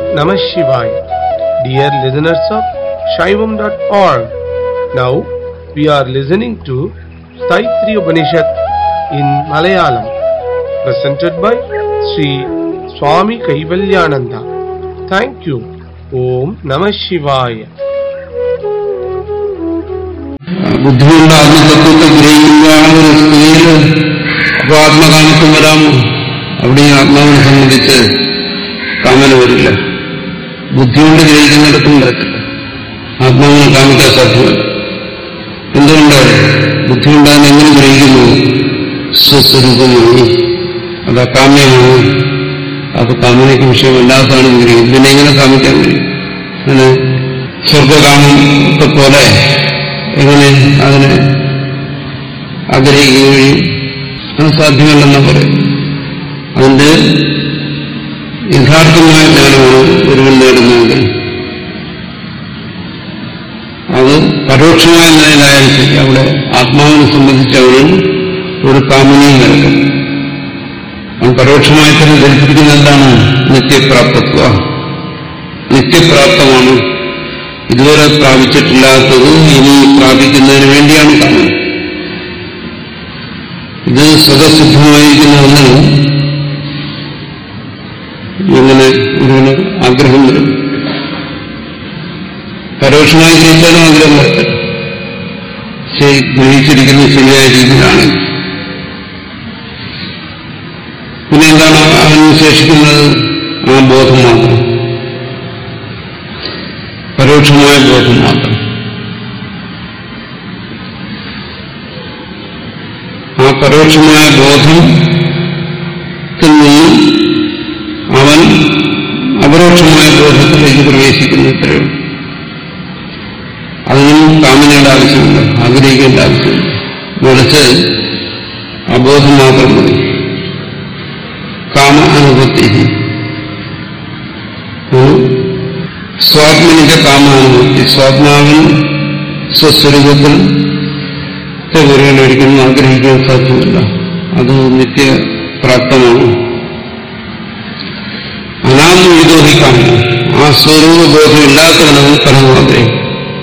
Namah Shivaya. Dear listeners of Shaivam.org, now we are listening to Saitri Upanishad in Malayalam, presented by Sri Swami Kaivalyananda. Thank you. Om Namah Shivaya. ബുദ്ധിയുള്ള ആത്മതത്വത്തെ ഗ്രഹിക്കുക ഒരു സ്ത്രീയിൽ അപ്പൊ ആത്മകാമത്വം വരാം അവിടെ ഈ ആത്മാവിനെ സംബന്ധിച്ച് കാമന വരില്ല ബുദ്ധികൊണ്ട് ഗ്രഹിക്കുന്നിടത്തും വരത്തില്ല ആത്മാവിനെ കാമിക്കാൻ സാധ്യമല്ല എന്തുകൊണ്ട് ബുദ്ധി കൊണ്ട് അതിനെ എങ്ങനെ ഗ്രഹിക്കുന്നു സ്വസ്വരൂപമായി അത് അകാമ്യമാണ് അത് കാമനയ്ക്ക് വിഷയമല്ലാത്തതാണ് ഗ്രഹിക്കും പിന്നെ എങ്ങനെ കാമിക്കാൻ കഴിയും അങ്ങനെ സ്വർഗകാമത്തെ പോലെ എങ്ങനെ അതിനെ ആഗ്രഹിക്കുകയും അത് സാധ്യമല്ലെന്ന് പറയും അതിന്റെ യഥാർത്ഥമായ ജ്ഞാനമാണ് ഒരുവൻ നേടുന്നതെങ്കിൽ അത് പരോക്ഷമായ നിലയിലായാലും ശരി അവിടെ ആത്മാവിനെ സംബന്ധിച്ച് അവന് ഒരു കാമനയും നൽകും അവൻ പരോക്ഷമായി തന്നെ ധരിച്ചിരിക്കുന്ന എന്താണ് നിത്യപ്രാപ്തത്വ നിത്യപ്രാപ്തമാണ് ഇതുവരെ പ്രാപിച്ചിട്ടില്ലാത്തത് ഇനി പ്രാപിക്കുന്നതിന് വേണ്ടിയാണ് കാണുന്നത് ഇത് സ്വതസിദ്ധമായിരിക്കുന്ന ഒന്നിന് ഇങ്ങനെ ഒരുവന് ആഗ്രഹം വരും പരോക്ഷമായി ഗ്രഹിച്ചാലും ആഗ്രഹം വരത്തില്ല ശരി ഗ്രഹിച്ചിരിക്കുന്നത് ശരിയായ രീതിയിലാണ് പിന്നെ എന്താണ് അവന് ശേഷിക്കുന്നത് ആ ബോധം മാത്രം പരോക്ഷമായ ബോധം മാത്രം ആ പരോക്ഷമായ ബോധത്തിൽ നിന്നും അവൻ അപരോക്ഷമായ ബോധത്തിലേക്ക് പ്രവേശിക്കുന്നു ഇത്രയും അതിനും കാമനയുടെ ആവശ്യമില്ല ആഗ്രഹിക്കേണ്ട ആവശ്യമില്ല മറിച്ച് അബോധം മാത്രം മതി കാമ അനുഭൂതി സ്വാത്മനിക കാമാനുഭൂതി സ്വാത്മാവിൻ സ്വസ്വരൂപത്തിൽ ഒരുവൻ ഒരിക്കലും ആഗ്രഹിക്കാൻ സാധ്യമല്ല അത് നിത്യപ്രാപ്തമാണ് അനാത്മവിരോധിക്കാൻ ആ സ്വരൂപബോധം ഇല്ലാത്തവനവൻ പലതും ആഗ്രഹിക്കും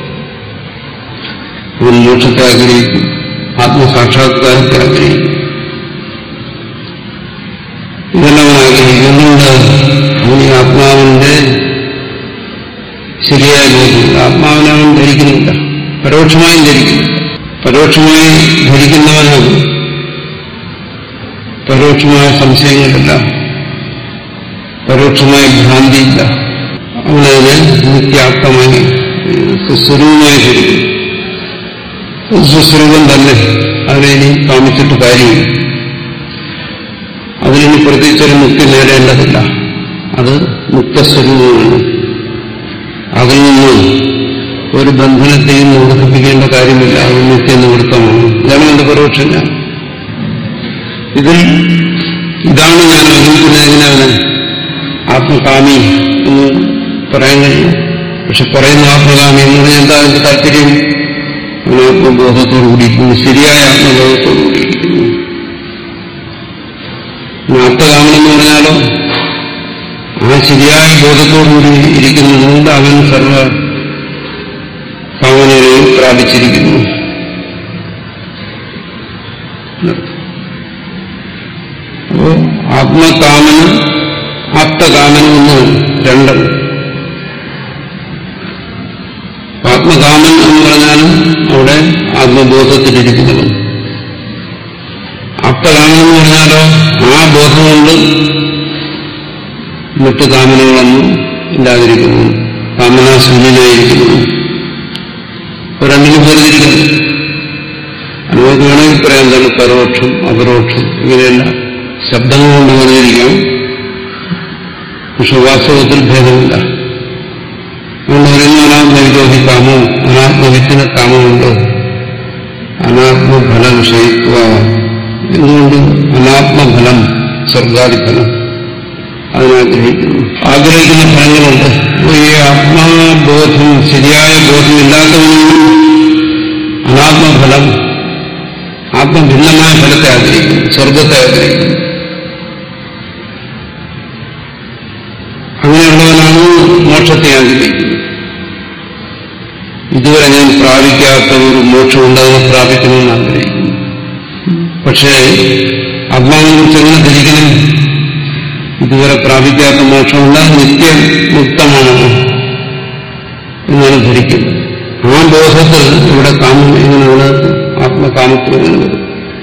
അവൻ മോക്ഷത്തെ ആഗ്രഹിക്കും ആത്മസാക്ഷാത്കാരത്തെ ആഗ്രഹിക്കും ഇതെല്ലാം അവൻ ആഗ്രഹിക്കും എന്തുകൊണ്ട് അവൻ ഈ ആത്മാവിന്റെ ശരിയായ ബോധമില്ല ആത്മാവിനെ അവൻ ധരിക്കുന്നില്ല പരോക്ഷമായും ധരിക്കുന്നില്ല പരോക്ഷമായി ധരിക്കുന്നവന് പരോക്ഷമായ സംശയങ്ങളില്ല പരോക്ഷമായ ഭ്രാന്തിയില്ല അവനതിനെ നിത്യാത്മമായി സ്വസ്വരൂപമായി ധരിക്കും സ്വസ്വരൂപം തന്നെ അതിനെ ഇനി കാമിച്ചിട്ട് കാര്യമില്ല അതിനി പ്രത്യേകിച്ചൊരു മുക്തി നേടേണ്ടതില്ല അത് മുക്തസ്വരൂപമാണ് അതിൽ നിന്ന് ഒരു ബന്ധനത്തെയും നിവർത്തിപ്പിക്കേണ്ട കാര്യമില്ല അത് നിത്യനിവൃത്തമാണ് ഇതാണ് എന്റെ പരോക്ഷ ഞാൻ ഇതിൽ ഇതാണ് ഞാൻ അനുഭവിക്കുന്നത് എങ്ങനെയാണ് ആത്മകാമി എന്ന് പറയാൻ കഴിയും പക്ഷെ പറയുന്ന ആത്മകാമി എന്ന് പറഞ്ഞാൽ എന്താ അതിന്റെ താല്പര്യം അവൻ ആത്മബോധത്തോടു കൂടിയിരിക്കുന്നു ശരിയായ ആത്മബോധത്തോടു കൂടിയിരിക്കുന്നു ആത്മകാമനെന്ന് പറഞ്ഞാലോ ആ ശരിയായ ബോധത്തോടുകൂടി ഇരിക്കുന്നതുകൊണ്ട് അവൻ സർവ കാമനയെയും പ്രാപിച്ചിരിക്കുന്നു അപ്പോ ആത്മകാമനും ആപ്തകാമനും എന്ന് രണ്ടും ആത്മകാമൻ എന്ന് പറഞ്ഞാലും അവിടെ ആത്മബോധത്തിലിരിക്കുന്നവൻ ആപ്തകാമൻ എന്ന് പറഞ്ഞാലോ ആ ബോധം കൊണ്ട് മറ്റു കാമനകളൊന്നും ഇല്ലാതിരിക്കുന്നു കാമനാശൂന്യനായിരിക്കുന്നു രണ്ടിനും വേർതിരിക്കുന്നു അനുഭവത്തിൽ വേണമെങ്കിൽ പറയാം എന്താണ് പരോക്ഷം അപരോക്ഷം ഇങ്ങനെയല്ല ശബ്ദങ്ങൾ കൊണ്ട് വേർതിരിക്കാം പക്ഷെ വാസ്തവത്തിൽ ഭേദമില്ല അതുകൊണ്ട് പറയുന്നു അനാത്മവിരോധി കാമോ അനാത്മവിത്തിന് കാമമുണ്ട് അനാത്മഫല വിഷയിത്വ എന്തുകൊണ്ട് അനാത്മഫലം സ്വർഗാദിഫലം അതിനാഗ്രഹിക്കുന്നു ആഗ്രഹിക്കുന്ന ഫലങ്ങളുണ്ട് ഈ ആത്മാബോധം ശരിയായ ബോധമില്ലാത്തവനും അനാത്മഫലം ആത്മഭിന്നമായ ഫലത്തെ ആഗ്രഹിക്കുന്നു സ്വർഗത്തെ ആഗ്രഹിക്കുന്നു അങ്ങനെയുള്ളവനാണ് മോക്ഷത്തെ ആഗ്രഹിക്കുന്നു ഇതുവരെ ഞാൻ പ്രാപിക്കാത്ത ഒരു മോക്ഷമുണ്ട് അതിനെ പ്രാപിക്കണമെന്ന് ആഗ്രഹിക്കുന്നു പക്ഷേ ആത്മാവിനെ കുറിച്ച് എങ്ങനെ ധരിക്കണം ഇതുവരെ പ്രാപിക്കാത്ത മോക്ഷമുണ്ട് അത് നിത്യം മുക്തമാണ് എന്നാണ് ധരിക്കുന്നത് ആ ബോധത്തിൽ ഇവിടെ കാമം എങ്ങനെയാണ് ആത്മകാമത്വം എങ്ങനെ വരും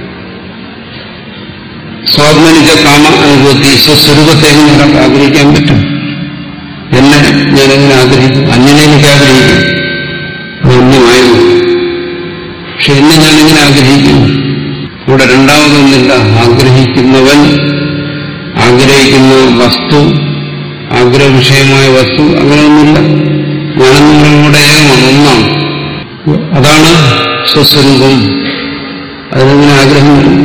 സ്വാത്മനിക കാമ അനുഭവത്തിൽ സ്വസ്വരൂപത്തെ എങ്ങനെ ഒരാൾക്ക് ആഗ്രഹിക്കാൻ പറ്റും എന്നെ ഞാൻ എങ്ങനെ ആഗ്രഹിക്കും അന്യനെ എനിക്ക് ആഗ്രഹിക്കും അത് അന്യമായിരുന്നു പക്ഷെ എന്നെ ഞാൻ എങ്ങനെ ആഗ്രഹിക്കും ഇവിടെ രണ്ടാമതൊന്നില്ല ആഗ്രഹിക്കുന്നവൻ ആഗ്രഹിക്കുന്ന വസ്തു ആഗ്രഹ വിഷയമായ വസ്തു അങ്ങനെയൊന്നുമില്ല ഞാനും നിങ്ങളും കൂടെ ഏകമാണ് ഒന്നാണ് അതാണ് സ്വസ്വരൂപം അതിനെങ്ങനെ ആഗ്രഹം വരും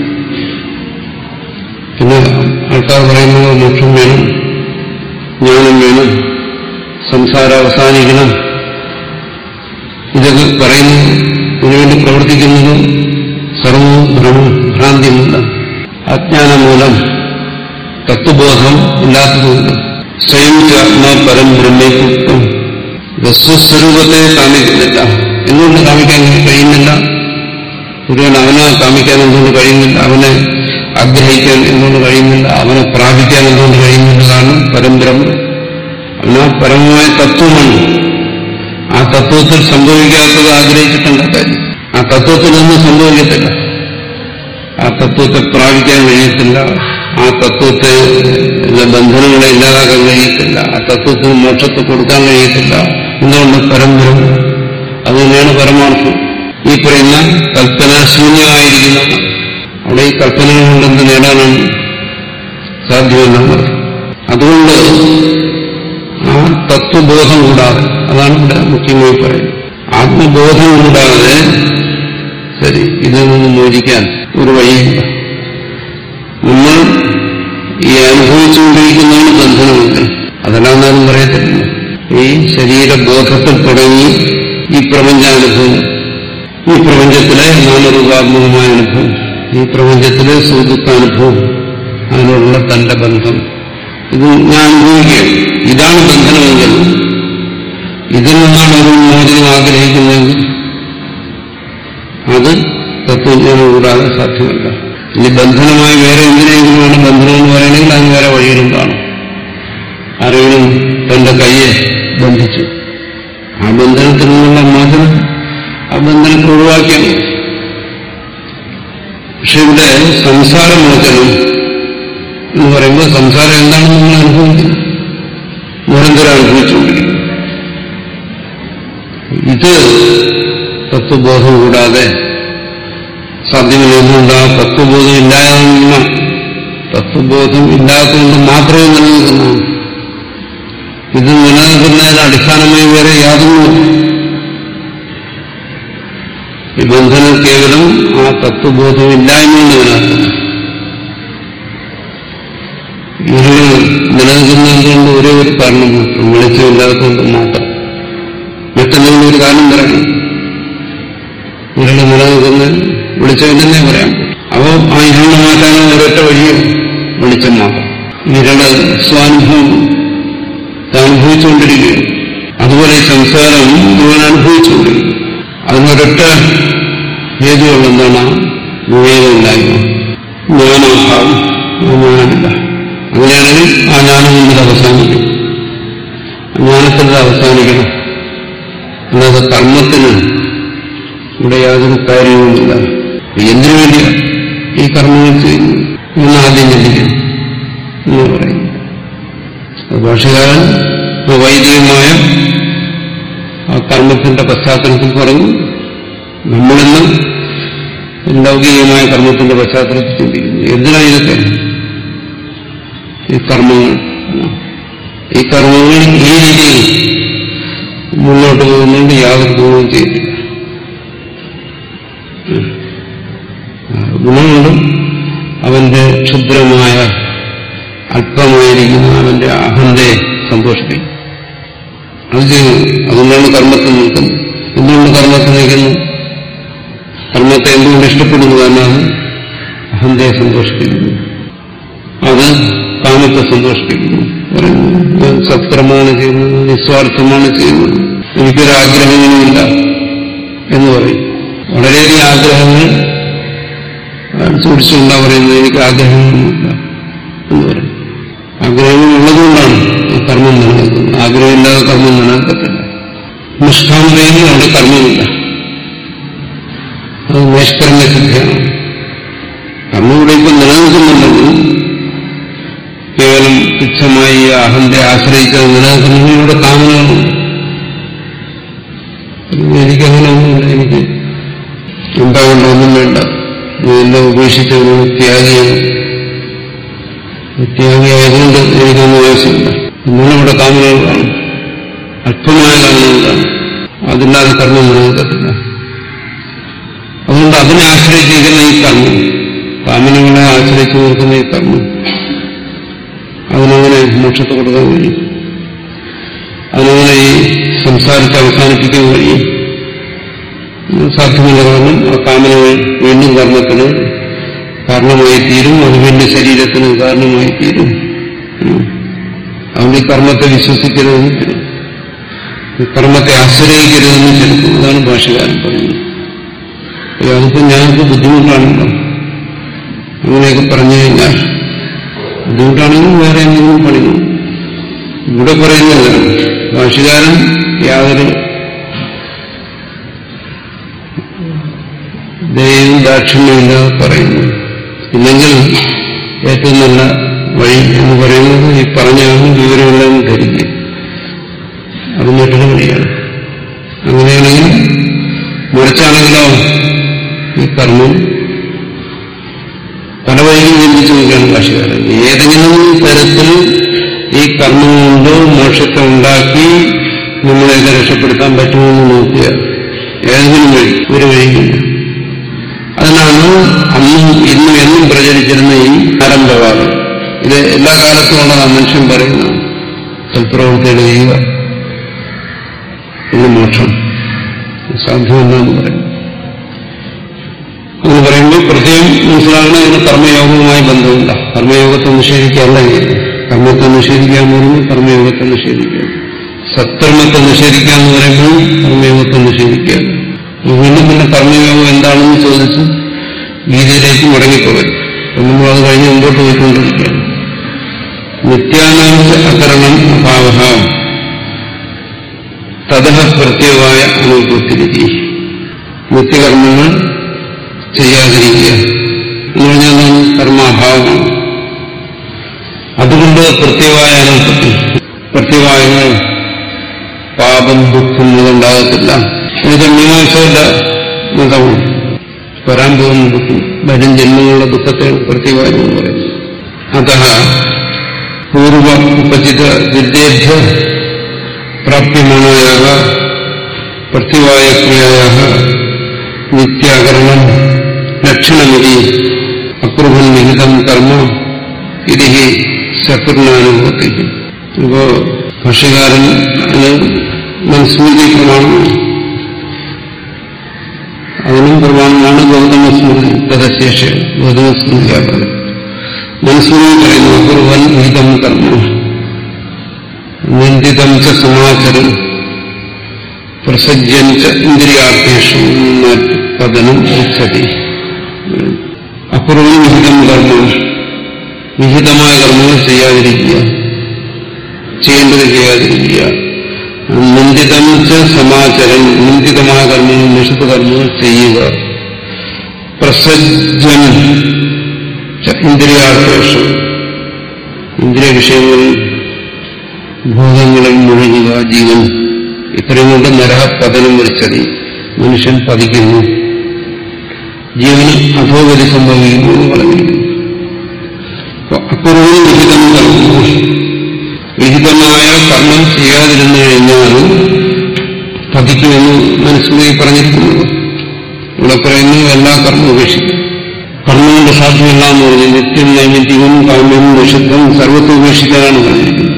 പിന്നെ ആൾക്കാർ പറയുന്നത് മോക്ഷം വേണം ജ്ഞാനം വേണം സംസാരം അവസാനിക്കണം ഇതൊക്കെ പറയുന്നു ഇതിനുവേണ്ടി പ്രവർത്തിക്കുന്നത് സർവവും ഭ്രമം ഭ്രാന്തി മൂലം അജ്ഞാനം മൂലം തത്വബോധം ഇല്ലാത്തതുകൊണ്ട് സ്വയം ആത്മാ പരം ബ്രഹ്മേക്കുത്വം സ്വസ്വരൂപത്തെ കാമിക്കുന്നില്ല എന്തുകൊണ്ട് കാമിക്കാൻ കഴിയുന്നില്ല ഒരുവൻ അവനെ കാമിക്കാൻ എന്തുകൊണ്ട് കഴിയുന്നില്ല അവനെ ആഗ്രഹിക്കാൻ എന്തുകൊണ്ട് കഴിയുന്നില്ല അവനെ പ്രാപിക്കാൻ എന്തുകൊണ്ട് കഴിയുന്നില്ല കാരണം പരമ്പരം അവനാ പരമമായ തത്വമാണ് ആ തത്വത്തിൽ സംഭവിക്കാത്തത് ആഗ്രഹിച്ചിട്ടുള്ള കാര്യം ആ തത്വത്തിൽ ഒന്നും സംഭവിക്കത്തില്ല ആ തത്വത്തെ പ്രാപിക്കാൻ കഴിയത്തില്ല ആ തത്വത്തെ ബന്ധനങ്ങളെ ഇല്ലാതാക്കാൻ കഴിയത്തില്ല ആ തത്വത്തിന് മോക്ഷത്തെ കൊടുക്കാൻ കഴിയത്തില്ല എന്തുകൊണ്ട് പരമ്പരം അത് തന്നെയാണ് പരമാർത്ഥം ഈ പറയുന്ന കൽപ്പന ശൂന്യമായിരിക്കുന്ന അവിടെ ഈ കൽപ്പനകൾ കൊണ്ട് എന്ത് നേടാനാണ് സാധ്യമെന്നാണ് അർത്ഥം അതുകൊണ്ട് ആ തത്വബോധം കൂടാതെ അതാണ് ഇവിടെ മുഖ്യമായി പറയുന്നത് ആത്മബോധം കൂടാതെ ശരി ഇതിൽ നിന്ന് മോചിക്കാൻ ഒരു വഴിയില്ല നമ്മൾ ഈ അനുഭവിച്ചുകൊണ്ടിരിക്കുന്നതാണ് ബന്ധനമെങ്കിൽ അതല്ലാന്നാലും പറയത്തില്ല ഈ ശരീരബോധത്തിൽ തുടങ്ങി ഈ പ്രപഞ്ചാനുഭവം ഈ പ്രപഞ്ചത്തിലെ നാമരൂപാത്മകമായ അനുഭവം ഈ പ്രപഞ്ചത്തിലെ സുഹൃത്താനുഭവം അതിനോടുള്ള തന്റെ ബന്ധം ഇത് ഞാൻ അനുഭവിക്കുകയാണ് ഇതാണ് ബന്ധനമെങ്കിൽ ഇതിൽ നിന്നാണ് ഒരു മോചനം ആഗ്രഹിക്കുന്നതെങ്കിൽ അത് തത്വജ്ഞാനം കൂടാതെ സാധ്യമല്ല ഇനി ബന്ധനമായി വേറെ എന്തിനെങ്കിലുമാണ് ബന്ധനം എന്ന് പറയണമെങ്കിൽ അതിന് വേറെ വഴികളും കാണും ആരെങ്കിലും തന്റെ കയ്യെ ബന്ധിച്ചു ആ ബന്ധനത്തിൽ നിന്നുള്ള മോചനം ആ ബന്ധനത്തെ ഒഴിവാക്കിയാൽ മതി പക്ഷെ ഇവിടെ സംസാരമോചനം എന്ന് പറയുമ്പോൾ സംസാരം എന്താണെന്ന് നമ്മൾ അനുഭവിക്കുന്നു നിരന്തരം അനുഭവിച്ചുകൊണ്ടിരിക്കുന്നു ഇത് തത്വബോധം കൂടാതെ സാധ്യമല്ലെന്നുണ്ട് ആ തത്വബോധം ഇല്ലായ്മ തത്വബോധം ഇല്ലാത്തതുകൊണ്ട് മാത്രമേ നിലനിൽക്കുന്നതാണ് ഇത് നിലനിൽക്കുന്നതിന് അടിസ്ഥാനമായി വേറെ യാതൊന്നും ഈ ബന്ധനം കേവലം ആ തത്വബോധം ഇല്ലായ്മയാണ് നിലനിൽക്കുന്നത് ഇരുൾ നിലനിൽക്കുന്നതുകൊണ്ട് ഒരേ ഒരു കാരണം മാത്രം വെളിച്ചമില്ലാത്തതുകൊണ്ട് മാത്രം മറ്റെന്തെങ്കിലും ഒരു കാരണം പറയണം ഇരുള് നിലനിൽക്കുന്ന വെളിച്ചമില്ലെന്നേ പറയാം അപ്പോൾ ആ ഇരുളിനെ മാറ്റാനും ഒരൊറ്റ വഴിയോ വെളിച്ചം മാത്രം ഇരുള് സ്വാനുഭവം അനുഭവിച്ചുകൊണ്ടിരിക്കുകയാണ് അതുപോലെ ഈ സംസാരം മുഴുവൻ അനുഭവിച്ചുകൊണ്ടിരിക്കും അതിനൊരൊറ്റ ഹേതുവുള്ള എന്താണ് വിവേകമില്ലായ്മ ജ്ഞാനാഭാവം ജ്ഞാനമില്ല അങ്ങനെയാണെങ്കിൽ ആ ജ്ഞാനം മുമ്പിൽ അവസാനിക്കും ജ്ഞാനത്തിൽ അവസാനിക്കണം അല്ലാതെ കർമ്മത്തിന് ഇവിടെ യാതൊരു കാര്യവുമില്ല എന്തിനു വേണ്ടിയാണ് ഈ കർമ്മങ്ങൾ ചെയ്യുന്നു എന്ന് ആദ്യം ചിന്തിക്കണം എന്ന് പറയുന്നു ഭാഷകാരൻ വൈദികമായ ആ കർമ്മത്തിന്റെ പശ്ചാത്തലത്തിൽ പറഞ്ഞു നമ്മളിന്ന് ലൗകികമായ കർമ്മത്തിന്റെ പശ്ചാത്തലത്തിൽ ചിന്തിക്കുന്നു എന്തിനാ ഇതൊക്കെ ഈ കർമ്മങ്ങൾ ഈ കർമ്മങ്ങൾ ഈ രീതിയിൽ മുന്നോട്ട് പോകുന്നതുകൊണ്ട് യാതൊരു ഗുണവും ചെയ്തില്ല ഗുണമുണ്ട് അവന്റെ ക്ഷുദ്രമായ അല്പമായിരിക്കുന്ന അവന്റെ അഹന്തയെ സന്തോഷിപ്പിക്കും അത് ചെയ്യുന്നു അതുകൊണ്ടാണ് കർമ്മത്തിൽ നിൽക്കുന്നത് എന്തുകൊണ്ട് കർമ്മത്തിൽ നിൽക്കുന്നു കർമ്മത്തെ എന്തുകൊണ്ട് ഇഷ്ടപ്പെടുന്നു കാരണം അഹന്തയെ സന്തോഷിപ്പിക്കുന്നു അത് കാമത്തെ സന്തോഷിപ്പിക്കുന്നു പറയുന്നു ഞാൻ സത്കർമ്മമാണ് ചെയ്യുന്നത് നിസ്വാർത്ഥമാണ് ചെയ്യുന്നത് എനിക്കൊരു ആഗ്രഹങ്ങളുമില്ല എന്ന് പറയും വളരെയധികം ആഗ്രഹങ്ങൾ സൂക്ഷിച്ചുകൊണ്ടാ പറയുന്നത് എനിക്ക് ആഗ്രഹങ്ങളൊന്നുമില്ല എന്ന് പറയും ആഗ്രഹങ്ങൾ ഉള്ളതുകൊണ്ടാണ് ഈ കർമ്മം നിലനിൽക്കുന്നത് ആഗ്രഹമില്ലാതെ കർമ്മം നിലനിൽക്കത്തില്ല നിഷ്കാമതയിൽ അവിടെ കർമ്മമില്ല അത് നൈഷ്കർമ്മ സിദ്ധിയാണ് കർമ്മം ഇവിടെ ഇപ്പം നിലനിൽക്കുന്നുണ്ടെങ്കിൽ കേവലം തുച്ഛമായി അഹന്റെ ആശ്രയിച്ചത് നിലനിൽക്കുന്നെങ്കിൽ ഇവിടെ കാമനകളുണ്ട് എനിക്കങ്ങനെ ഒന്നുമില്ല എനിക്ക് എന്താ കൊണ്ട് ഒന്നും വേണ്ട എന്നെ ഉപേക്ഷിച്ചൊരു ത്യാഗിയാണ് ത്യാഗിയായതുകൊണ്ട് എനിക്കൊന്നും ആവശ്യമില്ല എന്നാലും ഇവിടെ കാമനകളാണ് അല്പമായ കാമനകളാണ് അതില്ലാതെ കർമ്മം നിലനിൽക്കത്തില്ല അതുകൊണ്ട് അതിനെ ആശ്രയിച്ചിരിക്കുന്ന ഈ കർമ്മം കാമനങ്ങളെ ആശ്രയിച്ച് നിൽക്കുന്ന ഈ കർമ്മം അതിനങ്ങനെ മോക്ഷത്തെ കൊടുക്കാൻ കഴിയും അതിനങ്ങനെ ഈ സംസാരത്തെ അവസാനിപ്പിക്കാൻ കഴിയും സാധ്യമല്ല കാരണം ആ കാമനകൾ വീണ്ടും കർമ്മത്തിന് കാരണമായി തീരും അത് വീണ്ടും ശരീരത്തിന് കാരണമായി തീരും ഉം. അതുകൊണ്ട് ഈ കർമ്മത്തെ വിശ്വസിക്കരുതെന്ന് തരും ഈ കർമ്മത്തെ ആശ്രയിക്കരുതെന്ന് ചെലുത്തും അതാണ് ഭാഷകാരൻ പറയുന്നത് അയ്യോ, അതിപ്പോ ഞങ്ങൾക്ക് ബുദ്ധിമുട്ടാണല്ലോ അങ്ങനെയൊക്കെ പറഞ്ഞു കഴിഞ്ഞാൽ ബുദ്ധിമുട്ടാണെങ്കിൽ വേറെ എന്തെങ്കിലും പണി നോക്കും. ഇവിടെ പറയുന്നത് ഭാഷകാരൻ യാതൊരു ദയവും ദാക്ഷിണ്യമില്ലാതെ പറയുന്നു ഇല്ലെങ്കിൽ ഏറ്റവും നല്ല വഴി എന്ന് പറയുന്നത് ഈ പറഞ്ഞാലും വിവരമെല്ലാം ധരിക്കുക അത് മറ്റൊരു വഴിയാണ് അങ്ങനെയാണെങ്കിൽ മറിച്ചാണെങ്കിലോ ഈ കർമ്മം പല വഴിയും ചിന്തിച്ചു നോക്കുകയാണ് ഭാഷകാരൻ ഏതെങ്കിലും തരത്തിൽ ഈ കർമ്മം കൊണ്ട് മോക്ഷത്തെ ഉണ്ടാക്കി നമ്മളെയൊക്കെ രക്ഷപ്പെടുത്താൻ പറ്റുമെന്ന് നോക്കുക ഏതെങ്കിലും വഴി ഒരു വഴിയില്ല അതിനാണ് അന്നും ഇന്നും എന്നും പ്രചരിച്ചിരുന്ന ഈ ആരംഭവാദം ഇത് എല്ലാ കാലത്തും ഉള്ളതാണ് മനുഷ്യൻ പറയുന്നത് സൽപ്രവൃത്തികൾ ചെയ്യുക പിന്നെ മോക്ഷം സാധ്യമല്ലെന്ന് പറയുന്നു എന്ന് പറയുമ്പോൾ പ്രത്യേകം മനസ്സിലാക്കണം ഇതിന് കർമ്മയോഗവുമായി ബന്ധമില്ല കർമ്മയോഗത്തെ നിഷേധിക്കുകയല്ല ചെയ്യുന്നത് കർമ്മത്തെ നിഷേധിക്കുക എന്ന് പറയുമ്പോൾ കർമ്മയോഗത്തെ നിഷേധിക്കുക സത്കർമ്മത്തെ നിഷേധിക്കുക എന്ന് പറയുമ്പോൾ കർമ്മയോഗത്തെ നിഷേധിക്കുക വീണ്ടും പിന്നെ കർമ്മയോഗം എന്താണെന്ന് ചോദിച്ച് ഗീതയിലേക്ക് മടങ്ങിപ്പോകരുത് അപ്പം നമ്മൾ അത് കഴിഞ്ഞ് മുമ്പോട്ട് പോയിക്കൊണ്ടിരിക്കുകയാണ് നിത്യാനാംശ അകരണം അഭാവ തതഃ പ്രത്യേകമായ അനുഭവത്തിരിക്കി നിത്യകർമ്മങ്ങൾ ചെയ്യാതിരിക്കുക എന്ന് പറഞ്ഞാൽ എന്താണ് കർമാഭാവമാണ് അതുകൊണ്ട് പ്രത്യേകമായ അനുഭവത്തിൽ പ്രത്യേകമായ പാപം ദുഃഖം അതുണ്ടാകത്തില്ല ഇത് മീമാംസയുടെ മതമാണ് വരാൻ പോകുന്ന ദുഃഖം വരും ജന്മങ്ങളുടെ ദുഃഖത്തെയാണ് പ്രത്യേകമായി എന്ന് പറയുന്നത് അത പൂർവ ഉപചിത വിദ്യേഭ്യ പ്രാപ്യമാണായ പ്രത്യേകമായ ക്രിയായ നിത്യാകരണം ലക്ഷണമിതി അക്രുഭൻ വിഹിതം കർമ്മ ഇത് ശത്രുനാനുഭവത്തിൽ ഇപ്പോ ഭാഷകാരന് മനുസ്മൃതി പ്രമാണമാണ് അതിനും പ്രമാണമാണ് ഗൗതമ സ്മൃതി ഗതശേഷ ഗൗതമ സ്മൃതിയാകുന്നത് മനുസ്മൃതി പറയുന്നു അക്രുവൻ വിഹിതം കർമ്മ നിന്ദിതം ച സമാചരം പ്രസജ്യം ച ഇന്ദ്രിയാർത്ഥേഷു പതനം ഉച്ചതി അപൂർവം വിഹിതം കർമ്മം വിഹിതമായ കർമ്മങ്ങൾ ചെയ്യാതിരിക്കുക ചെയ്യേണ്ടത് ചെയ്യാതിരിക്കുക നിന്ദിതം ച സമാചരം നിന്ദിതമായ കർമ്മങ്ങൾ നിഷിദ്ധ കർമ്മങ്ങൾ ചെയ്യുക പ്രസജ്ജൻ ച ഇന്ദ്രിയാർത്ഥേഷു ഇന്ദ്രിയ വിഷയങ്ങളിൽ ഭൂതങ്ങളിൽ മുഴുകുക ജീവൻ ഇത്രയും കൊണ്ട് നരഹപതനം വരിച്ചതി മനുഷ്യൻ പതിക്കുന്നു ജീവന് അധോഗതി സംഭവിക്കുന്നു എന്ന് പറഞ്ഞിരിക്കുന്നു അപൂർവം വിഹിതം കർമ്മ വിഹിതമായ കർമ്മം ചെയ്യാതിരുന്നു കഴിഞ്ഞാൽ പതിക്കുമെന്ന് മനസ്സിലായി പറഞ്ഞിരിക്കുന്നത് ഇവിടെ പറയുന്നു എല്ലാ കർമ്മം ഉപേക്ഷിക്കും കർമ്മം കൊണ്ട് സാധ്യമല്ല എന്ന് പറഞ്ഞു നിത്യം നൈമിത്യവും കാമ്യം നിഷിദ്ധം സർവത്വം ഉപേക്ഷിക്കാനാണ് പറഞ്ഞിരിക്കുന്നത്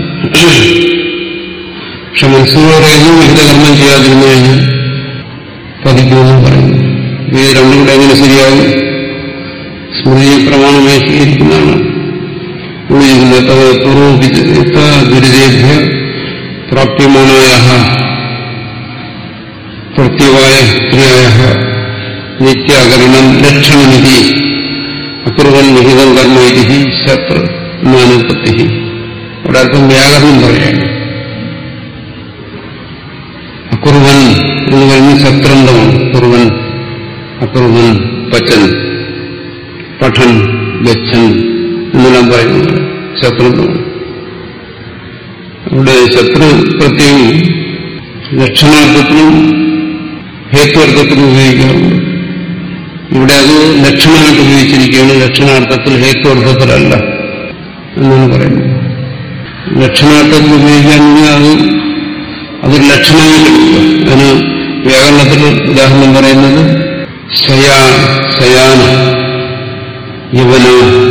പക്ഷെ മനസ്സിലൂടെ പറയുന്നു വിഹിതകർമ്മം ചെയ്യാതിരുന്നു കഴിഞ്ഞാൽ പതിക്കുമെന്ന് പറയുന്നു ഇത് രണ്ടും കൂടെ എങ്ങനെ ശരിയാകും സ്മൃതി പ്രമാണമായി സ്വീകരിക്കുന്നതാണ് ഉള്ളിരിക്കുന്നത് പൂർവ്വ ഗുരുദേഭ്യ പ്രാപ്യമാനായ പ്രത്യവായ ക്രിയായ നിത്യാകരണം ലക്ഷണമിതി അക്കുറുവൻ വിഹിതം കർമ്മ ഇതി ശത്രു മാനുപത്തി അവിടെ അല്പം വ്യാകരണം പറയാണ് അക്കുറുവൻ എന്ന് പറഞ്ഞ് ശത്രന്തമാണ് കുറുവൻ അക്കുറുവൻ പച്ചൻ പഠൻ ഗച്ഛൻ എന്നെല്ലാം പറയുന്നത് ശത്രുന്തമാണ് അവിടെ ശത്രു പ്രത്യേകം ലക്ഷണാർത്ഥത്തിനും ഹേത്വർത്ഥത്തിനും ഉപയോഗിക്കാറുണ്ട് ഇവിടെ അത് ലക്ഷണമായിട്ട് ഉപയോഗിച്ചിരിക്കുകയാണ് ലക്ഷണാർത്ഥത്തിൽ ഹേത്വർത്ഥത്തിലല്ല എന്നാണ് പറയുന്നത് ലക്ഷണാർത്ഥത്തിൽ ഉപയോഗിക്കാൻ അത് അതൊരു ലക്ഷണമായിട്ട് അതിന് വ്യാകരണത്തിൽ ഉദാഹരണം പറയുന്നത് ശയാ ശയാന യവന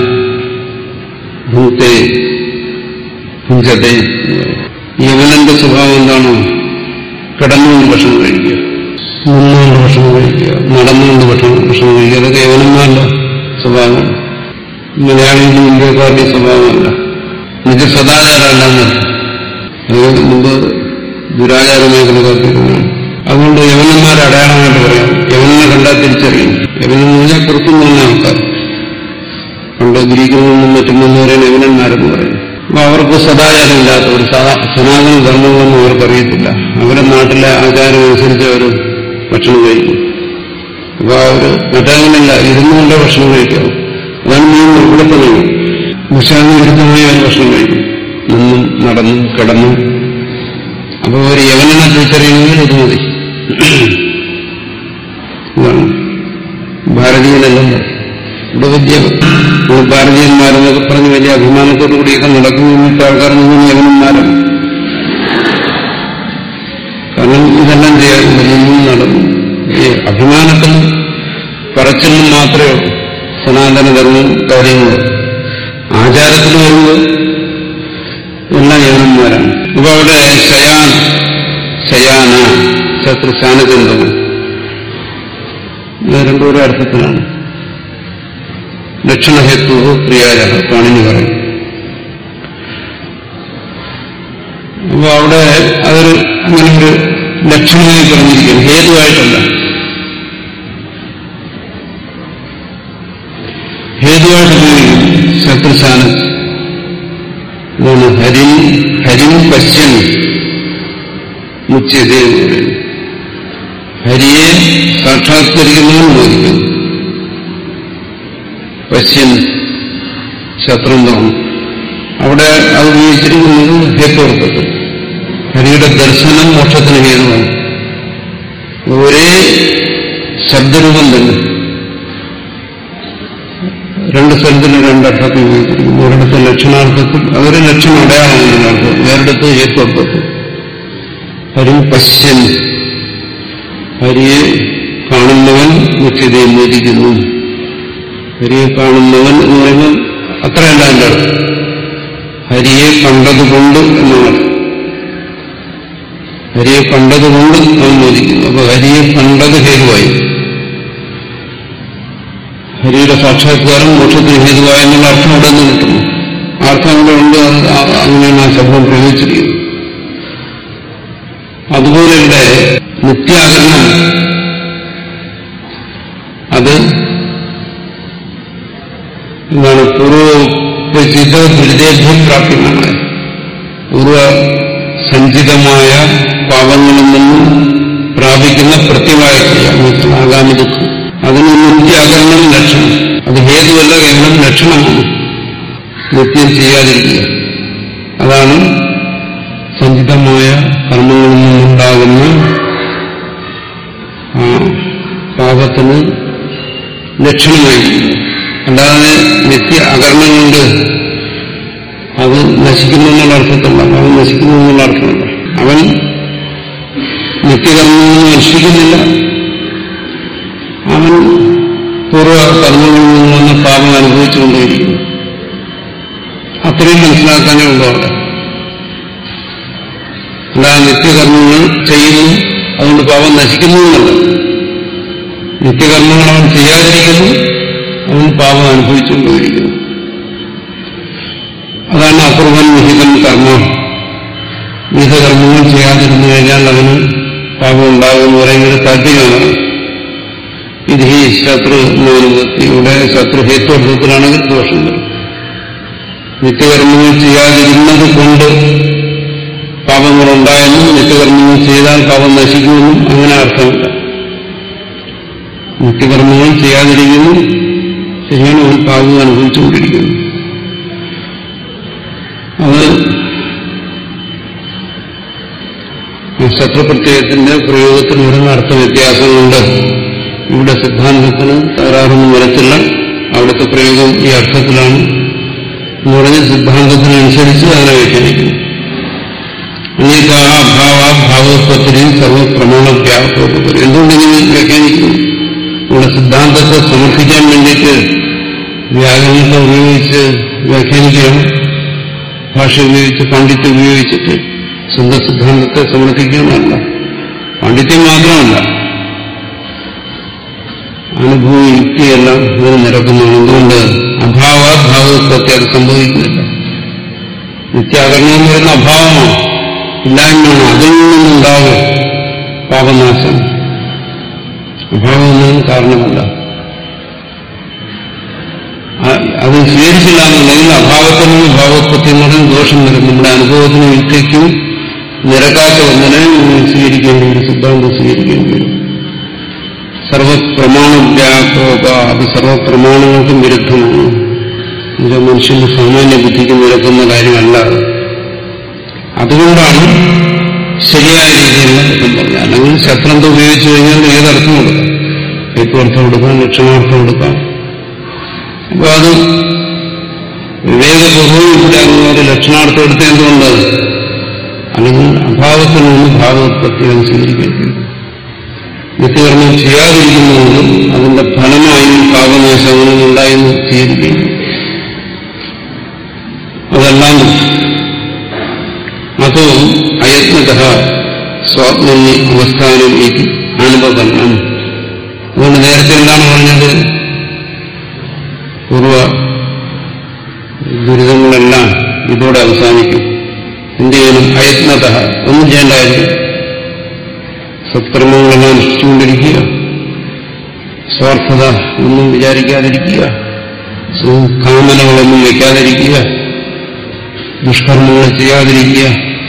ഭൂത്തെ പുഞ്ചതെ യവനന്റെ സ്വഭാവം എന്താണ് കിടന്നുകൊണ്ട് ഭക്ഷണം കഴിക്കുക നിന്നുകൊണ്ട് ഭക്ഷണം കഴിക്കുക നടന്നുകൊണ്ട് ഭക്ഷണം ഭക്ഷണം കഴിക്കുക അതൊക്കെ യവനന്മാരുടെ സ്വഭാവം മലയാളിയുടെ ഇന്ത്യക്കാരുടെ സ്വഭാവമല്ല നിജ സദാചാരമല്ല അത് മുമ്പ് ദുരാചാരമായി കണക്കാക്കിയിരുന്നതാണ് അതുകൊണ്ട് യവനന്മാരെ അടയാളമായിട്ട് പറയാം യവനെ കണ്ടാൽ തിരിച്ചറിയും യവനെന്ന് പറഞ്ഞാൽ പുറത്തുനിന്ന് ആൾക്കാർ പണ്ട് ഗ്രീക്കിൽ നിന്നും മറ്റും വന്നവരെയാണ് യവനന്മാരെന്ന് പറയും അപ്പൊ അവർക്ക് സദാചാരമില്ലാത്ത ഒരു സദാ- സനാതന ധർമ്മമൊന്നും അവർക്കറിയത്തില്ല അവരുടെ നാട്ടിലെ ആചാരം അനുസരിച്ച് അവർ ഭക്ഷണം കഴിക്കും അപ്പൊ അവര് മറ്റങ്ങനല്ല ഇരുന്നുകൊണ്ട് ഭക്ഷണം കഴിക്കണം അതാണ് മെയിൻ ഇവിടുത്തെ നിയമം നിശാന്തി ഇരുന്നുമായി അവർ ഭക്ഷണം കഴിക്കും നിന്നും നടന്നും കിടന്നും അപ്പൊ ഒരു യവനെ തിരിച്ചറിയുന്നതിന് ഇത് മതി ഇതാണ് ഭാരതീയനല്ല ഇവിടെ വലിയ നമ്മൾ ഭാരതീയന്മാരെന്നൊക്കെ പറഞ്ഞ് വലിയ അഭിമാനത്തോടു കൂടിയൊക്കെ നടക്കുന്നു എന്നിട്ട് ആൾക്കാർ മുഴുവൻ യവനന്മാരാണ് കാരണം ഇതെല്ലാം ചെയ്യാറുണ്ട് നിന്നും നടന്നു ഈ അഭിമാനത്തിൽ പറച്ചിലും മാത്രമേ ഉള്ളൂ സനാതനധർമ്മം കാര്യങ്ങളും ആചാരത്തിൽ വരുമ്പോൾ എല്ലാം യവനന്മാരാണ് അപ്പൊ അവിടെ ശയാൻ ശയാന ശത്രു ശാനചന്ദ്രൻ ഇത് രണ്ടും ഒരു അർത്ഥത്തിലാണ് ലക്ഷണഹേതു ക്രിയായ പാണിനി പറയും അപ്പൊ അവിടെ അതൊരു അങ്ങനെ ഒരു ലക്ഷണമായി പറഞ്ഞിരിക്കുന്നു ഹേതുവായിട്ടല്ല ഹേതുവായിട്ട് ഉപയോഗിക്കുന്നു ശത്രുശാന ഇതാണ് ഹരിൻ ഹരിൻ പശ്യൻ മുച്ചത് എന്ന് പറയുന്നു ഹരിയെ സാക്ഷാത്കരിക്കുന്നവൻ ബോധിക്കുന്നു പശ്യൻ ശത്രുന്തമാണ് അവിടെ അത് ഉപയോഗിച്ചിരിക്കുന്നത് ഹേത്വർത്ഥത്തിൽ ഹരിയുടെ ദർശനം മോക്ഷത്തിന് ഹേതുവാണ് ഒരേ ശബ്ദരൂപം തന്നെ രണ്ട് സ്ഥലത്തിന് രണ്ടർത്ഥത്തിൽ ഉപയോഗിച്ചിരിക്കുന്നു ഒരിടത്ത് ലക്ഷണാർത്ഥത്തിൽ അതൊരു ലക്ഷണ അടയാളമാണ് അർത്ഥം വേറിടത്ത് ഹേത്വർത്ഥത്തിൽ ഹരി പശ്യൻ ഹരിയെ കാണുന്നവൻ മുഖ്യതയെ മോദിക്കുന്നു ഹരിയെ കാണുന്നവൻ എന്ന് പറയുമ്പോൾ അത്രയല്ല എൻ്റെ അർത്ഥം ഹരിയെ കണ്ടതുകൊണ്ട് എന്നാണ് ഹരിയെ കണ്ടതുകൊണ്ട് നാം മോദിക്കുന്നു അപ്പൊ ഹരിയെ കണ്ടത് ഹേതുവായി ഹരിയുടെ സാക്ഷാത്കാരം മോക്ഷത്തിന് ഹേതുവായ എന്നുള്ള അർത്ഥം അവിടെ നിന്ന് കിട്ടുന്നു ആ അർത്ഥം അവിടെ ഉണ്ട് അത് ആ- അങ്ങനെയാണ് ആ ശബ്ദം പ്രയോഗിച്ചിരിക്കുന്നത് അതുപോലെ ഇവിടെ നിത്യാകരണം അത് എന്താണ് പൂർവോപചിത ദുരിതേഭ്യം പ്രാപ്യമാണ് പൂർവ സഞ്ചിതമായ പാപങ്ങളിൽ നിന്നും പ്രാപിക്കുന്ന പ്രത്യവായ ക്രിയ ആഗാമി ദുഃഖം അതിന് നിത്യാകരണം ലക്ഷണം അത് ഹേതുവല്ല കേവലം ലക്ഷണമാണ് നിത്യം ചെയ്യാതിരിക്കുക അതാണ് സഞ്ചിതമായ കർമ്മങ്ങളിൽ നിന്നുണ്ടാകുന്ന ആ, പാപത്തിന് ലക്ഷണമായിരിക്കുന്നു അല്ലാതെ നിത്യ അകർമ്മം കൊണ്ട് അത് നശിക്കുന്നു എന്നുള്ള അർത്ഥത്തില്ല അവൻ നശിക്കുന്നു എന്നുള്ള അർത്ഥമല്ല അവൻ നിത്യകർമ്മങ്ങളൊന്നും അനുഷ്ഠിക്കുന്നില്ല അവൻ പൂർവ്വ കർമ്മങ്ങളിൽ നിന്ന് വന്ന പാപം അനുഭവിച്ചുകൊണ്ടേയിരിക്കുന്നു അത്രയും മനസ്സിലാക്കാനേ ഉള്ളൂ അവിടെ അല്ലാതെ നിത്യകർമ്മങ്ങൾ ചെയ്യുന്നു അതുകൊണ്ട് പാപം നശിക്കുന്നു എന്നല്ല നിത്യകർമ്മങ്ങൾ അവൻ ചെയ്യാതിരിക്കുന്നു അവൻ പാപം അനുഭവിച്ചുകൊണ്ടിരിക്കുന്നു അതാണ് അപൂർവൻ വിഹിതം കർമ്മം വിധകർമ്മങ്ങൾ ചെയ്യാതിരുന്നു കഴിഞ്ഞാൽ അവന് പാപം ഉണ്ടാകുമെന്ന് പറയുന്നത് താല്പര്യമാണ് ഇത് ഈ ശത്രു ഇവിടെ ശത്രുഹേത്വർത്ഥത്തിലാണെങ്കിൽ ദോഷം വരും നിത്യകർമ്മങ്ങൾ ചെയ്യാതിരുന്നത് കൊണ്ട് പാപങ്ങൾ ഉണ്ടായെന്നും നിത്യകർമ്മങ്ങൾ ചെയ്താൽ പാപം നശിക്കുമെന്നും അങ്ങനെ അർത്ഥമില്ല നിത്യകർമ്മങ്ങൾ ചെയ്യാതിരിക്കുന്നു ശരിയാണ് അവൻ പാപം അനുഭവിച്ചുകൊണ്ടിരിക്കുന്നു അത് ശത്രുപ്രത്യയത്തിന്റെ പ്രയോഗത്തിൽ വരുന്ന അർത്ഥ വ്യത്യാസങ്ങളുണ്ട് ഇവിടെ സിദ്ധാന്തത്തിന് തകരാറൊന്നും വരത്തില്ല അവിടുത്തെ പ്രയോഗം ഈ അർത്ഥത്തിലാണ് എന്ന് പറഞ്ഞ് സിദ്ധാന്തത്തിനനുസരിച്ച് അതിനെ വ്യാഖ്യാനിക്കുന്നു അനേകാഹ ഭാവ ഭാവോത്പത്തിനെയും സർവപ്രമാണ വ്യാപകവും എന്തുകൊണ്ട് ഇങ്ങനെ വ്യാഖ്യാനിക്കുന്നു ഇവിടെ സിദ്ധാന്തത്തെ സമർത്ഥിക്കാൻ വേണ്ടിയിട്ട് വ്യാകരണത്തെ ഉപയോഗിച്ച് വ്യാഖ്യാനിക്കുകയാണ് ഭാഷ ഉപയോഗിച്ച് പാണ്ഡിത്യം ഉപയോഗിച്ചിട്ട് സ്വന്തം സിദ്ധാന്തത്തെ സമർത്ഥിക്കുകയെന്നല്ല പാണ്ഡിത്യം മാത്രമല്ല അനുഭവ യുക്തിയെല്ലാം ഇതിന് നിരക്കുന്നതാണ് എന്തുകൊണ്ട് അഭാവ ഭാവോത്പത്തി അത് സംഭവിക്കുന്നില്ല നിത്യാകരണം എന്ന് പറയുന്ന അഭാവമാണ് ഇല്ലായ്മയാണ് അതിൽ നിന്നുണ്ടാകും പാപനാശം അഭാവമൊന്നും കാരണമല്ല അത് സ്വീകരിച്ചില്ല എന്നുണ്ടെങ്കിൽ അഭാവത്തിൽ നിന്ന് ഭാവോത്പത്തി എന്ന് പറയുന്ന ദോഷം വരും നമ്മുടെ അനുഭവത്തിനും യുക്തിക്കും നിരക്കാത്ത ഒന്നിനെ സ്വീകരിക്കേണ്ടി വരും സിദ്ധാന്തം സ്വീകരിക്കേണ്ടി വരും സർവപ്രമാണ വ്യാപക അത് സർവപ്രമാണങ്ങൾക്കും വിരുദ്ധമാണ് ഇത് മനുഷ്യന്റെ സാമാന്യ ബുദ്ധിക്ക് നിരക്കുന്ന കാര്യമല്ല അതുകൊണ്ടാണ് ശരിയായ രീതിയിലുള്ള അർത്ഥം പറഞ്ഞത് അല്ലെങ്കിൽ ശത്രുന്ത ഉപയോഗിച്ചു കഴിഞ്ഞാൽ ഏതർത്ഥം കൊടുക്കാം ഹേത്വർത്ഥം കൊടുക്കാം ലക്ഷണാർത്ഥം കൊടുക്കാം അപ്പൊ അത് വിവേകപൂർവ്വം ഇവിടെ അങ്ങനെ ഒരു ലക്ഷണാർത്ഥം എടുത്ത എന്തുകൊണ്ട് അല്ലെങ്കിൽ അഭാവത്തിൽ നിന്ന് ഭാവോത്പത്തി അത് സ്വീകരിക്കേണ്ടി നിത്യകർമ്മം ചെയ്യാതിരിക്കുന്നതുകൊണ്ടും അതിന്റെ ഫലമായും പാപനാശങ്ങളും ഉണ്ടായെന്ന് സ്വീകരിക്കുകയും അതെല്ലാം അതോ അയത്നത സ്വാത്മന്യ അവസ്ഥാനം ഇത് അനുപകരണം അതുകൊണ്ട് നേരത്തെ എന്താണ് പറഞ്ഞത് പൂർവ ദുരിതങ്ങളെല്ലാം ഇതോടെ അവസാനിക്കും എന്ത് ചെയ്യണം അയത്നത ഒന്നും ചെയ്യേണ്ടായിരുന്നു സത്കർമ്മങ്ങളെല്ലാം അനുഷ്ഠിച്ചുകൊണ്ടിരിക്കുക സ്വാർത്ഥത ഒന്നും വിചാരിക്കാതിരിക്കുക കാമനകളൊന്നും വയ്ക്കാതിരിക്കുക ദുഷ്കർമ്മങ്ങൾ ചെയ്യാതിരിക്കുക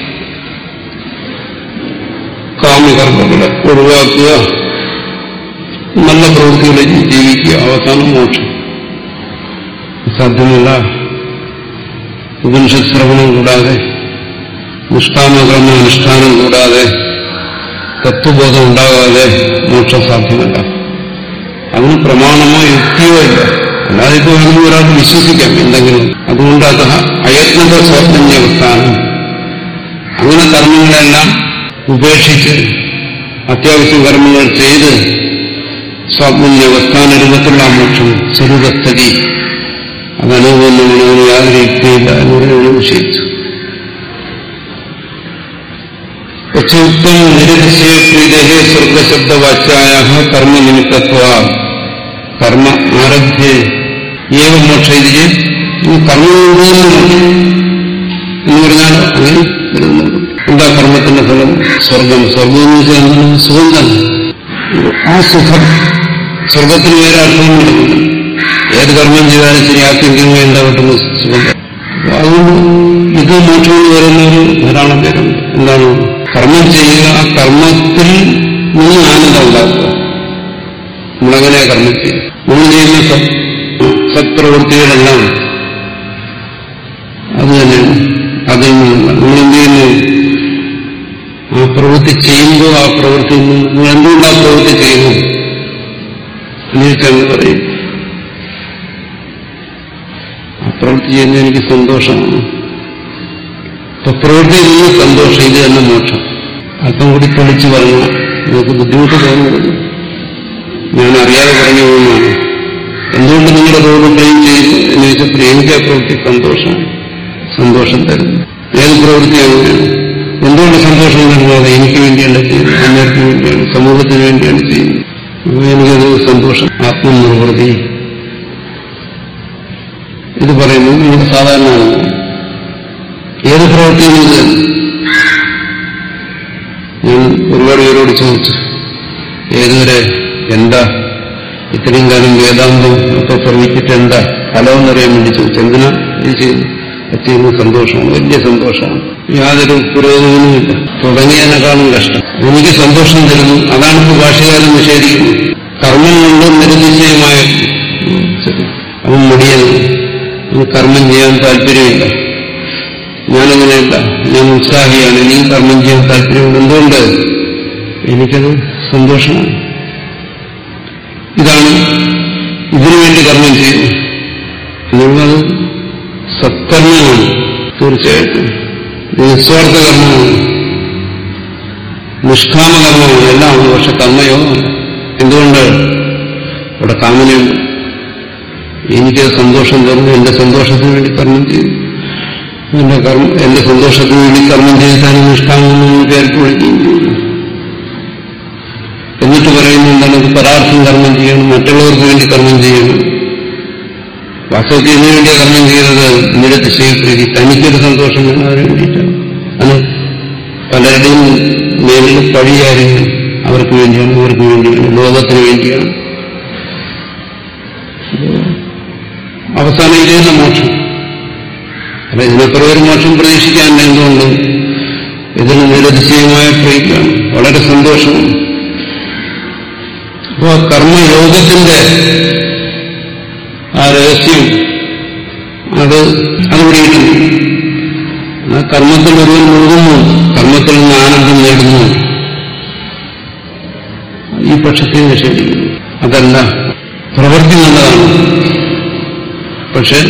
കാമകർമ്മങ്ങളെ ഒഴിവാക്കുക നല്ല പ്രവൃത്തികളെ ജീവിക്കുക അവസാനം മോക്ഷം സാധ്യമല്ല ഉപനിഷത് ശ്രവണം കൂടാതെ നിഷ്കാമകർമ്മ അനുഷ്ഠാനം കൂടാതെ തത്വബോധം ഉണ്ടാകാതെ മോക്ഷം സാധ്യമല്ല അതിന് പ്രമാണമോ യുക്തിയോ ഇല്ല അല്ലാതെ ഇപ്പോൾ വേണമെങ്കിൽ ഒരാൾക്ക് വിശ്വസിക്കാം എന്തെങ്കിലും അതുകൊണ്ട് അത് അയത്നത സ്വാതന്ത്ര്യവസ്ഥാനം അങ്ങനെ കർമ്മങ്ങളെല്ലാം ഉപേക്ഷിച്ച് അത്യാവശ്യം കർമ്മങ്ങൾ ചെയ്ത് സ്വാത്മന്യവസ്ഥാന രൂപത്തിലുള്ള മോക്ഷം സ്വരൂപസ്ഥിതി അതനുഭവം യാതൊരു യുക്തിയില്ല എന്ന് നിഷേധിച്ചു ഉക്തം നിരതിശയ പ്രീതേ സ്വർഗശബ്ദവാച്യായ കർമ്മനിമിത്തത്വ കർമ്മ ആരഭ്യ ഏവ മോക്ഷ ഇതില് കർമ്മനിമിത്തം എന്ന് പറഞ്ഞാൽ അങ്ങനെ വരുന്നുണ്ട് എന്താ കർമ്മത്തിന്റെ ഫലം സ്വർഗം സ്വർഗം എന്ന് വെച്ചാൽ എന്താണ് സുഖം തന്നെ ആ സുഖം സ്വർഗത്തിന് വേറെ അർത്ഥം നടക്കുന്നില്ല ഏത് കർമ്മം ചെയ്താലും ശരി ആർക്കെങ്കിലും എന്താ കിട്ടുന്ന സുഖം അതുകൊണ്ട് ഇത് മോക്ഷം എന്ന് പറയുന്ന ഒരു ധാരാളം പേരുണ്ട് എന്താണ് കർമ്മം ചെയ്യുക ആ കർമ്മത്തിൽ നിന്ന് ആനന്ദം ഉണ്ടാക്കുക നമ്മളെങ്ങനെയാ കർമ്മം ചെയ്യുക നമ്മൾ ചെയ്യുന്ന സത് സത്പ്രവൃത്തികളെല്ലാം അത് തന്നെയാണ് അതിൽ നിന്നുള്ള നമ്മൾ എന്ത് ചെയ്യുന്നു ആ പ്രവൃത്തി ചെയ്യുമ്പോൾ ആ പ്രവൃത്തി നിങ്ങൾ എന്തുകൊണ്ട് ആ പ്രവൃത്തി ചെയ്യുന്നു എന്ന് പറയും ആ പ്രവൃത്തി ചെയ്യുന്ന എനിക്ക് സന്തോഷമാണ് അപ്പൊ പ്രവൃത്തിയിൽ നിന്ന് സന്തോഷം ഇത് തന്നെ മോക്ഷം അല്പം കൂടി തെളിച്ചു പറഞ്ഞു നിങ്ങൾക്ക് ബുദ്ധിമുട്ട് തോന്നുന്നത് ഞാൻ അറിയാതെ പറഞ്ഞു പോകുന്നതാണ് എന്തുകൊണ്ട് നിങ്ങളുടെ റോഡ് ബ്ലെയിം ചെയ്യുന്നു എന്ന് ചോദിച്ചപ്പോൾ എനിക്ക് ആ പ്രവൃത്തി സന്തോഷമാണ് സന്തോഷം തരുന്നു ഏത് പ്രവൃത്തി അങ്ങനെയാണ് എന്തുകൊണ്ട് സന്തോഷം തരുന്നത് എനിക്ക് വേണ്ടിയല്ല ചെയ്യുന്നത് അന്യർക്ക് വേണ്ടിയാണ് സമൂഹത്തിന് വേണ്ടിയാണ് ചെയ്യുന്നത് അപ്പോൾ എനിക്കത് സന്തോഷം ആത്മനിർവൃതി ഇത് പറയുന്നത് നമ്മുടെ സാധാരണ ഏത് പ്രവൃത്തിയും ഇത് ഞാൻ ഒരുപാട് പേരോട് ചോദിച്ചു ഏതുവരെ എന്താ ഇത്രയും കാലം വേദാന്തം ഒക്കെ ശ്രമിച്ചിട്ട് എന്താ ഫലമെന്നറിയാൻ വേണ്ടി ചോദിച്ചു എന്തിനാ ഇത് ചെയ്തു എത്തിയിരുന്ന സന്തോഷമാണ് വലിയ സന്തോഷമാണ് യാതൊരു പുരോഗമനവുമില്ല തുടങ്ങിയതിനേക്കാളും കഷ്ടം എനിക്ക് സന്തോഷം തരുന്നു അതാണ് ഇപ്പോൾ ഭാഷകാരൻ നിഷേധിക്കുന്നത് കർമ്മം കൊണ്ട് നിരനിശ്ചയമായ അവൻ മടിയാണ് അവന് കർമ്മം ചെയ്യാൻ താല്പര്യമില്ല ഞാനങ്ങനെയല്ല ഞാൻ ഉത്സാഹിയാണ് എനിക്ക് കർമ്മം ചെയ്യാൻ താല്പര്യമുണ്ട് എന്തുകൊണ്ട് എനിക്കത് സന്തോഷമാണ് ഇതാണ് ഇതിനു വേണ്ടി കർമ്മം ചെയ്യുന്നു നിങ്ങളത് സത്കർമ്മമാണ് തീർച്ചയായിട്ടും ഇത് നിസ്വാർത്ഥ കർമ്മമാണ് നിഷ്കാമകർമ്മമാണ് എല്ലാമാണ് പക്ഷെ കർമ്മയോഗമാണ് എന്തുകൊണ്ട് ഇവിടെ കാമനയുണ്ട് എനിക്കത് സന്തോഷം തരുന്നു എന്റെ സന്തോഷത്തിന് വേണ്ടി കർമ്മം ചെയ്തു എന്റെ കർമ്മ എന്റെ സന്തോഷത്തിന് വേണ്ടി കർമ്മം ചെയ്താലും നിഷ്കാമെന്ന് പേർക്ക് വിളിക്കുകയും ചെയ്യുന്നു എന്നിട്ട് പറയുന്നു എന്താണ് ഇത് പരാർത്ഥം കർമ്മം ചെയ്യണം മറ്റുള്ളവർക്ക് വേണ്ടി കർമ്മം ചെയ്യണം വാസ്തവത്തിൽ ഇതിനു വേണ്ടിയാ കർമ്മം ചെയ്തത് നിരത്ത് സ്വീകൃതി തനിക്കൊരു സന്തോഷം വേണം അതിനു വേണ്ടിയിട്ടാണ് അത് പലരുടെയും മേലിൽ പഴിയായിരുന്നു അവർക്ക് വേണ്ടിയാണ് ഇവർക്ക് വേണ്ടിയാണ് ലോകത്തിന് വേണ്ടിയാണ് അവസാനം ഇതേന്ന മോക്ഷം അല്ല ഇതിനപ്പുറം ഒരു മോക്ഷം പ്രതീക്ഷിക്കാൻ എന്തുകൊണ്ട് ഇതിന് നിരതിശയമായ പ്രീതിയാണ് വളരെ സന്തോഷമാണ് അപ്പോ കർമ്മയോഗത്തിന്റെ ആ രഹസ്യം അത് അത് പിടിയിട്ടുണ്ട് ആ കർമ്മത്തിൽ ഒരുവൻ മുഴുകുന്നു കർമ്മത്തിൽ നിന്ന് ആനന്ദം നേടുന്നു ഈ പക്ഷത്തെ നിഷേധിക്കുന്നു അതല്ല പ്രവൃത്തി നല്ലതാണ് പക്ഷെ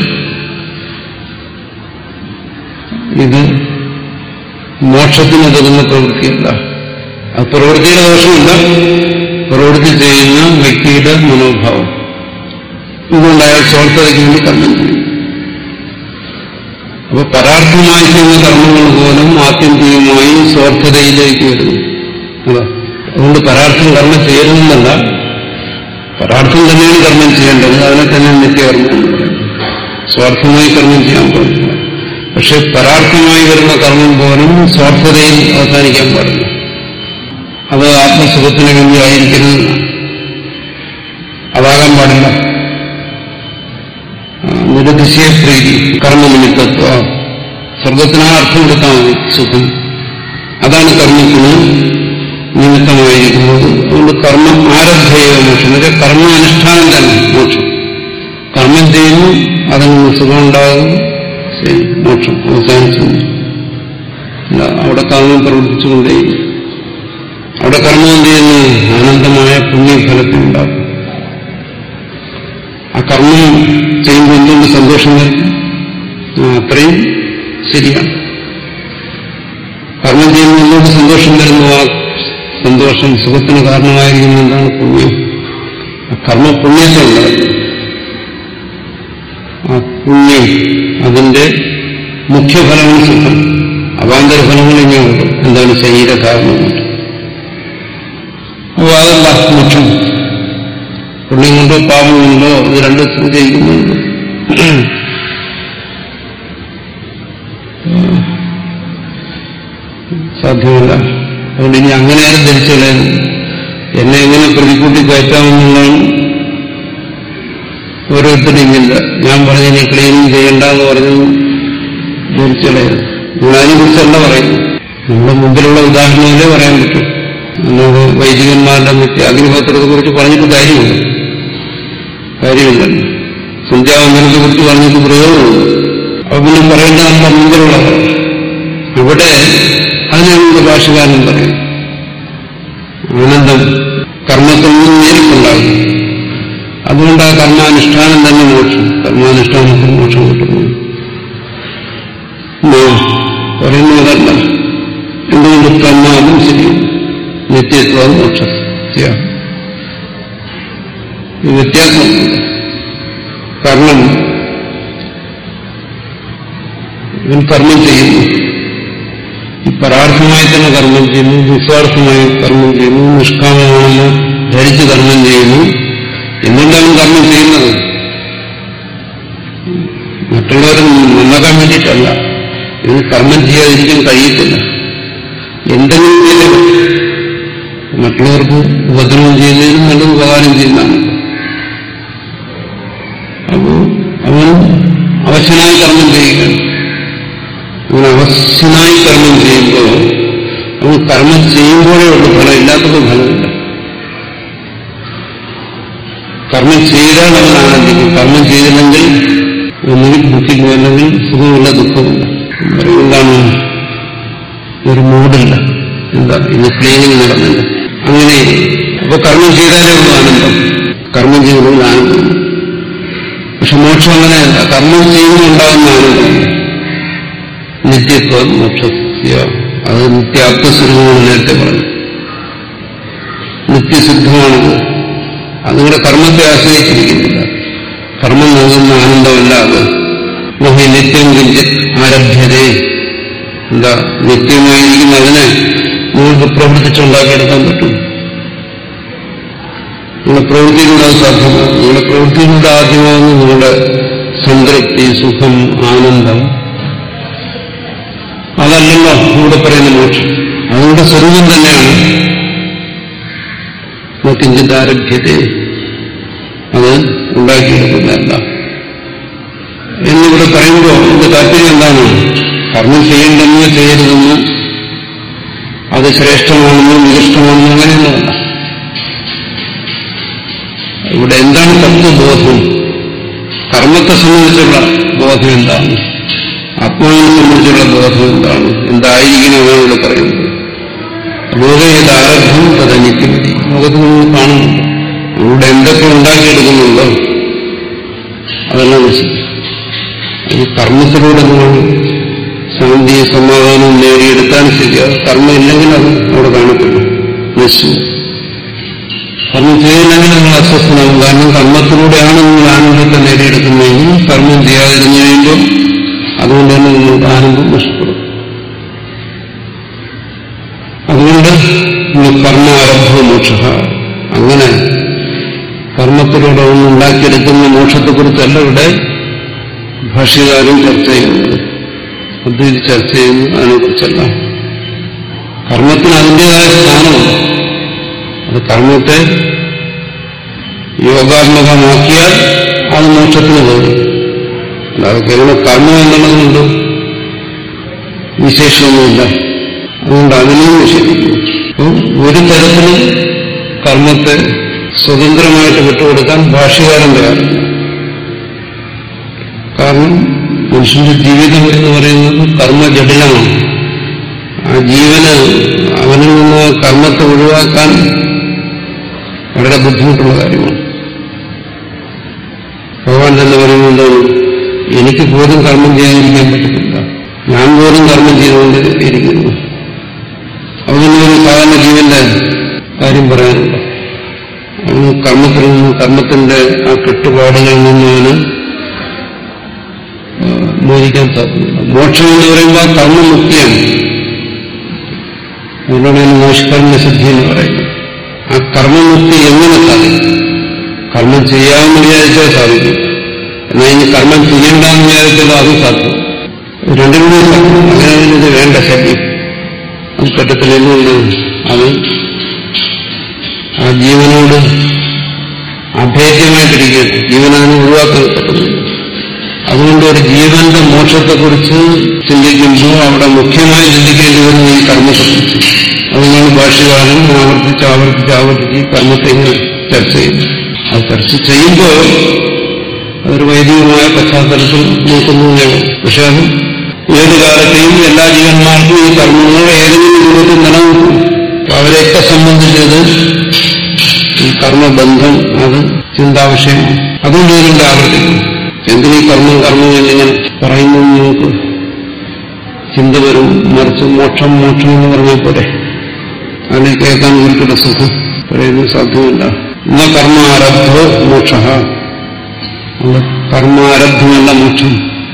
ഇത് മോക്ഷത്തിന് ഉതകുന്ന പ്രവൃത്തിയല്ല അത് പ്രവൃത്തിയുടെ ദോഷമില്ല പ്രവൃത്തി ചെയ്യുന്ന വ്യക്തിയുടെ മനോഭാവം ഇതുകൊണ്ട് അയാൾ സ്വാർത്ഥതയ്ക്ക് വേണ്ടി കർമ്മം ചെയ്യും അപ്പൊ പരാർത്ഥമായി ചെയ്യുന്ന കർമ്മങ്ങൾ പോലും ആത്യന്തികമായി സ്വാർത്ഥതയിലേക്ക് വരുന്നു അതാ അതുകൊണ്ട് പരാർത്ഥം കർമ്മം ചെയ്യരുതെന്നല്ല പരാർത്ഥം തന്നെയാണ് കർമ്മം ചെയ്യേണ്ടത് അതിനെ തന്നെ നിത്യകർമ്മം എന്ന് പറയുന്നത്. സ്വാർത്ഥമായി കർമ്മം ചെയ്യാൻ പാടില്ല പക്ഷെ പരാർത്ഥമായി വരുന്ന കർമ്മം പോലും സ്വാർത്ഥതയിൽ അവസാനിക്കാൻ പാടില്ല അത് ആത്മസുഖത്തിന് വേണ്ടി ആയിരിക്കരുത് അതാകാൻ പാടില്ല നിരതിശയ പ്രീതി കർമ്മനിമിത്തത്വ സ്വർഗത്തിന് ആ അർത്ഥം കൊടുത്താൽ മതി സുഖം അതാണ് കർമ്മത്തിന് നിമിത്തമായിരിക്കുന്നത് അതുകൊണ്ട് കർമ്മം ആരംഭയോ മോക്ഷം എന്നുവെച്ചാൽ കർമാനുഷ്ഠാനം തന്നെ മോക്ഷം കർമ്മം ചെയ്യുന്നു അതിൽ നിന്ന് സുഖമുണ്ടാകും ശരി മോക്ഷം അവസാനിച്ചു അല്ല, അവിടെ കർമ്മം പ്രവർത്തിച്ചുകൊണ്ടേയിരിക്കും അവിടെ കർമ്മം എന്ത് ചെയ്യുന്നു അനന്തമായ പുണ്യഫലത്തിനുണ്ടാകും ആ കർമ്മം ചെയ്യുമ്പോൾ എന്തുകൊണ്ട് സന്തോഷം വരും ആ, അത്രയും ശരിയാണ് കർമ്മം ചെയ്യുമ്പോൾ എന്തുകൊണ്ട് സന്തോഷം വരുന്നു ആ സന്തോഷം സുഖത്തിന് കാരണമായിരിക്കുന്ന എന്താണ് പുണ്യം ആ കർമ്മ പുണ്യത്തിലുണ്ട് ആ പുണ്യം അതിന്റെ മുഖ്യഫലമാണ് സുഖം അവാന്തര ഫലങ്ങൾ ഇനിയുണ്ട് എന്താണ് ശരീരധാരണമുണ്ട് അപ്പോൾ അതല്ല മോക്ഷം പുണ്യം കൊണ്ടോ പാപം കൊണ്ടോ ഇത് രണ്ട് ജയിക്കുന്നുണ്ട് സാധ്യമല്ല അതുകൊണ്ട് ഇനി അങ്ങനെ ആരും ധരിച്ചോളാൻ എന്നെ എങ്ങനെ പ്രതിക്കൂട്ടി കയറ്റാമെന്നുള്ളതാണ് ഓരോരുത്തരും ഇല്ല ഞാൻ പറഞ്ഞു ഇനി ക്ലീനിങ് ചെയ്യണ്ടെന്ന് പറഞ്ഞു ധരിച്ചോളാൻ ഞാൻ അതിനെക്കുറിച്ചല്ല പറയുന്നു നമ്മുടെ മുമ്പിലുള്ള ഉദാഹരണങ്ങളെ പറയാൻ പറ്റും അല്ലാതെ വൈദികന്മാരുടെ നിത്യ അഗ്നിപത്രത്തെ കുറിച്ച് പറഞ്ഞിട്ട് കാര്യമില്ല കാര്യമില്ലല്ലോ സന്ധ്യാവന്തനത്തെ കുറിച്ച് പറഞ്ഞിട്ട് പ്രയോജനമുണ്ട് അപ്പൊ പിന്നെ പറയേണ്ടത് നമ്മുടെ മുമ്പിലുള്ളത് ഇവിടെ അതിനുള്ള ഭാഷകാരൻ പറയും ആനന്ദം കർമ്മത്തിൽ നിന്ന് നേരിട്ടുണ്ടാകും അതുകൊണ്ട് ആ കർമാനുഷ്ഠാനം തന്നെ മോക്ഷം കർമാനുഷ്ഠാനത്തിൽ മോക്ഷം കിട്ടുന്നു പറയുന്നതല്ല എന്തുകൊണ്ട് കർമാതും ശരിയാണ് നിത്യത്വം മോക്ഷ വ്യത്യാസമുണ്ട് കാരണം ഇവൻ കർമ്മം ചെയ്യുന്നു ഈ പരാർത്ഥമായി തന്നെ കർമ്മം ചെയ്യുന്നു നിസ്വാർത്ഥമായി കർമ്മം ചെയ്യുന്നു നിഷ്കാമമാണെന്ന് ധരിച്ച് കർമ്മം ചെയ്യുന്നു എന്തുകൊണ്ടാണ് കർമ്മം ചെയ്യുന്നത് മറ്റുള്ളവരെ നന്നാക്കാൻ വേണ്ടിയിട്ടല്ല ഇത് കർമ്മം ചെയ്യാതിരിക്കാൻ കഴിയത്തില്ല എന്തെങ്കിലും ചെയ്തേ പറ്റൂ. മറ്റുള്ളവർക്ക് ഉപദ്രവം ചെയ്യുന്നതിനും നല്ലത് ഉപകാരം ചെയ്യുന്നതാണ് അപ്പോൾ അവൻ അവശനായി കർമ്മം ചെയ്യുകയാണ് അവൻ അവശനായി കർമ്മം ചെയ്യുമ്പോൾ അവൻ കർമ്മം ചെയ്യുമ്പോഴേ ഉള്ളൂ ഫലം ഇല്ലാത്തപ്പോൾ ഫലമില്ല കർമ്മം ചെയ്താൽ അവൻ ആനന്ദിക്കും കർമ്മം ചെയ്തില്ലെങ്കിൽ ഒന്നുകിൽ ദുഃഖിക്കും അല്ലെങ്കിൽ സുഖമില്ല ദുഃഖമില്ല എന്താണ് ഒരു മൂടില്ല എന്താ ഇന്ന് ക്ലീനിങ് നടന്നില്ല അങ്ങനെ അപ്പൊ കർമ്മം ചെയ്താലേ ഉള്ളൂ ആനന്ദം കർമ്മം ചെയ്യുന്നതിൽ ആനന്ദം പക്ഷെ മോക്ഷം അങ്ങനെയല്ല കർമ്മം ചെയ്യുമ്പോൾ ഉണ്ടാകുന്ന ആനന്ദം നിത്യത്വം മോക്ഷസ്യ അത് നിത്യാത്മസ്വരൂപമാണ് നേരത്തെ പറഞ്ഞു നിത്യസിദ്ധമാണത് അത് നിങ്ങളുടെ കർമ്മത്തെ ആശ്രയിച്ചിരിക്കുന്നില്ല കർമ്മം നൽകുന്ന ആനന്ദമല്ല അത് നഹി നിത്യം കിഞ്ചിത് ആരഭ്യതേ എന്താ നിത്യമായിരിക്കുന്ന അതിനെ നിങ്ങൾക്ക് പ്രവർത്തിച്ചുണ്ടാക്കിയെടുക്കാൻ പറ്റും നിങ്ങളുടെ പ്രവൃത്തിയിലൂടെ അത് സാധ്യമാണ് നിങ്ങളുടെ പ്രവൃത്തിയിലൂടെ ആദ്യമാകുന്ന നിങ്ങളുടെ സംതൃപ്തി സുഖം ആനന്ദം അതല്ലല്ലോ ഇവിടെ പറയുന്ന മോക്ഷം അതുകൊണ്ട് സ്വരൂപം തന്നെയാണ് കിഞ്ചിത് ആരഭ്യത അത് ഉണ്ടാക്കിയെടുക്കുന്നതല്ല എന്നിവിടെ പറയുമ്പോൾ എന്റെ താല്പര്യം എന്താണ് കർമ്മം ചെയ്യേണ്ടെന്നോ ചെയ്യരുതെന്നോ അത് ശ്രേഷ്ഠമാണെന്നോ നികഷ്ടമാണെന്നോ അങ്ങനെയൊന്നുമല്ല ഇവിടെ എന്താണ് തത്വബോധം കർമ്മത്തെ സംബന്ധിച്ചുള്ള ബോധം എന്താണ് ആത്മാവിനെ സംബന്ധിച്ചുള്ള ബോധം എന്താണ് എന്തായിരിക്കണമെന്നാണ് ഇവിടെ പറയുന്നത് ലോകയത് ആരംഭം തദനിത്യമതി ലോകത്ത് നമ്മൾ കാണുന്നുണ്ട് ഇവിടെ എന്തൊക്കെ ഉണ്ടാക്കിയെടുക്കുന്നുണ്ടോ അതെല്ലാം നശിക്കും ഈ കർമ്മത്തിലൂടെ നമ്മൾ ശാന്തി സമാധാനം നേടിയെടുത്താൽ ശരിയാവും കർമ്മം ഇല്ലെങ്കിൽ അത് അവിടെ കാണത്തില്ല നശിച്ചു കർമ്മം ചെയ്തില്ലെങ്കിൽ നിങ്ങൾ അസ്വസ്ഥനാകും കാരണം കർമ്മത്തിലൂടെയാണ് നിങ്ങൾ ആനന്ദത്തെ നേടിയെടുക്കുന്നതെങ്കിൽ കർമ്മം ചെയ്യാതിരുന്നു കഴിയുമ്പോൾ അതുകൊണ്ട് തന്നെ നിങ്ങൾക്ക് ആനന്ദം നഷ്ടപ്പെടും അതുകൊണ്ട് കർമ്മ ആരംഭ മോക്ഷ അങ്ങനെ കർമ്മത്തിലൂടെ ഒന്നുണ്ടാക്കിയെടുക്കുന്ന മോക്ഷത്തെക്കുറിച്ചല്ല ഇവിടെ ഭാഷ്യകാരും ചർച്ച ചെയ്യുന്നത് അദ്വൈതി ചർച്ച ചെയ്യുന്നു അതിനെക്കുറിച്ചല്ല കർമ്മത്തിന് അതിൻ്റെതായ സ്ഥാനമുണ്ട് അത് കർമ്മത്തെ യോഗാത്മകമാക്കിയാൽ അത് മോക്ഷത്തിന് കയറി അല്ലാതെ കേവലം കർമ്മം എന്നുള്ളതുകൊണ്ട് വിശേഷമൊന്നുമില്ല അതുകൊണ്ട് അതിനെയും നിഷേധിക്കുന്നു അപ്പം ഒരു തരത്തിലും കർമ്മത്തെ സ്വതന്ത്രമായിട്ട് വിട്ടുകൊടുക്കാൻ ഭാഷ്യകാരൻ തയ്യാറില്ല കാരണം മനുഷ്യന്റെ ജീവിതം എന്ന് പറയുന്നത് കർമ്മജടിലമാണ് ആ ജീവന് അവനിൽ നിന്ന് കർമ്മത്തെ ഒഴിവാക്കാൻ വളരെ ബുദ്ധിമുട്ടുള്ള കാര്യമാണ് ഭഗവാൻ തന്നെ പറയുന്നത് എനിക്ക് പോലും കർമ്മം ചെയ്യാതിരിക്കാൻ പറ്റുന്നില്ല ഞാൻ പോലും കർമ്മം ചെയ്തുകൊണ്ട് ഇരിക്കുന്നു അവന് ഒരു സാധാരണ ജീവന്റെ കാര്യം പറയാനുണ്ട് അവന് കർമ്മത്തിൽ നിന്ന് കർമ്മത്തിന്റെ ആ കെട്ടുപാടുകളിൽ നിന്ന് അവന് മോചിക്കാൻ സാധ്യമല്ല മോക്ഷം എന്ന് പറയുമ്പോൾ കർമ്മമുക്തിയാണ് അതുകൊണ്ടാണ് മോഷ്കർമ്മ സിദ്ധി എന്ന് പറയുന്നത് ആ കർമ്മമുക്തി എങ്ങനെ സാധിക്കും കർമ്മം ചെയ്യാമെന്ന് വിചാരിച്ചാൽ സാധിക്കും എന്നാൽ ഇനി കർമ്മം ചെയ്യണ്ടെന്ന് വിചാരിച്ചാൽ അതും സാധ്യം രണ്ടും കൂടി സാധ്യം അങ്ങനെയാണ് ഇത് വേണ്ട ശല്യം അത് ഘട്ടത്തിൽ എന്തുകൊണ്ട് അത് ആ ജീവനോട് അഭേദ്യമായിട്ടിരിക്കുകയാണ് ജീവനതിനെ ഒഴിവാക്കാൻ പറ്റുന്നില്ല അതുകൊണ്ട് ഒരു ജീവന്റെ മോക്ഷത്തെക്കുറിച്ച് ചിന്തിക്കുമ്പോൾ അവിടെ മുഖ്യമായി ചിന്തിക്കേണ്ടി വരുന്ന ഈ കർമ്മത്തെക്കുറിച്ച് അതുകൊണ്ടാണ് ഭാഷ്യകാലം ആവർത്തിച്ച് ആവർത്തിച്ച് ആവർത്തിച്ച് ഈ കർമ്മത്തെ ഇങ്ങനെ ചർച്ച ചെയ്യുന്നു അത് ചർച്ച ചെയ്യുമ്പോൾ അതൊരു വൈദികമായ പശ്ചാത്തലത്തിൽ നോക്കുന്നതേ പക്ഷെ അത് ഏത് കാലത്തെയും എല്ലാ ജീവന്മാർക്കും ഈ കർമ്മങ്ങൾ ഏതെങ്കിലും രൂപത്തിൽ നിലനിൽക്കും അപ്പൊ അവരെയൊക്കെ സംബന്ധിച്ചത് ഈ കർമ്മബന്ധം അത് ചിന്താവിഷയമാണ് അതുകൊണ്ട് ഇതിന്റെ ആവർത്തിക്കും എന്തിനീ കർമ്മം കർമ്മം എന്നിങ്ങനെ പറയുന്നത് നമുക്ക് ചിന്ത വരും മറിച്ച് മോക്ഷം മോക്ഷം എന്ന് പറഞ്ഞാൽ പോരെ അതിനെ കേൾക്കാൻ ഒരിക്കലും സുഖം പറയുന്നത് സാധ്യമല്ല എന്ന കർമാരബ്ധോ മോക്ഷ കർമാരബ്ധമല്ല മോക്ഷം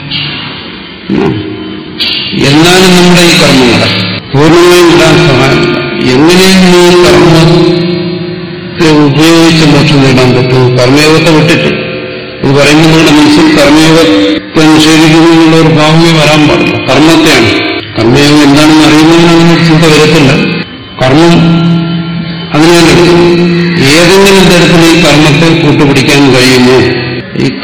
എന്നാലും നമ്മുടെ ഈ കർമ്മങ്ങളെ പൂർണ്ണമായും വിടാൻ സഹായമില്ല എങ്ങനെയും ഈ കർമ്മത്തെ ഉപയോഗിച്ച് മോക്ഷം നേടാൻ പറ്റും കർമ്മയോഗത്തെ വിട്ടിട്ട് ഇത് പറയുമ്പോൾ നിങ്ങളുടെ മനസ്സിൽ കർമ്മയോഗത്തെ നിഷേധിക്കുന്നതിനുള്ള ഒരു ഭാവമേ വരാൻ പാടില്ല കർമ്മത്തെയാണ് കർമ്മയോഗം എന്താണെന്ന് അറിയുന്നതിന് അങ്ങനെ ചിന്ത വരത്തില്ല കർമ്മം അത്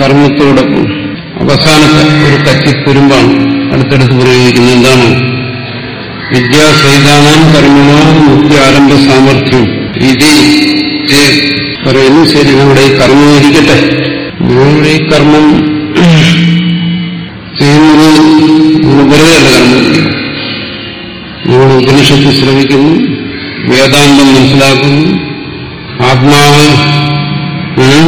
കർമ്മത്തോടൊപ്പം അവസാനത്തെ ഒരു കച്ചിത്തുരുമ്പാണ് അടുത്തടുത്ത് പ്രയോഗിക്കുന്നത് എന്താണ് വിദ്യാസൈതാനാം കർമ്മണോ മുഖ്യ ആരംഭ സാമർഥ്യം ഇത് പറയുന്നു ശരി നമ്മുടെ ഈ കർമ്മം ഇരിക്കട്ടെ നമ്മുടെ ഈ കർമ്മം ചെയ്യുന്നത് ഇങ്ങനെ വെറുതെ അല്ല കർമ്മം നമ്മൾ ഉപനിഷത്ത് ശ്രമിക്കുന്നു വേദാന്തം മനസ്സിലാക്കുന്നു ആത്മാവ് ഉം,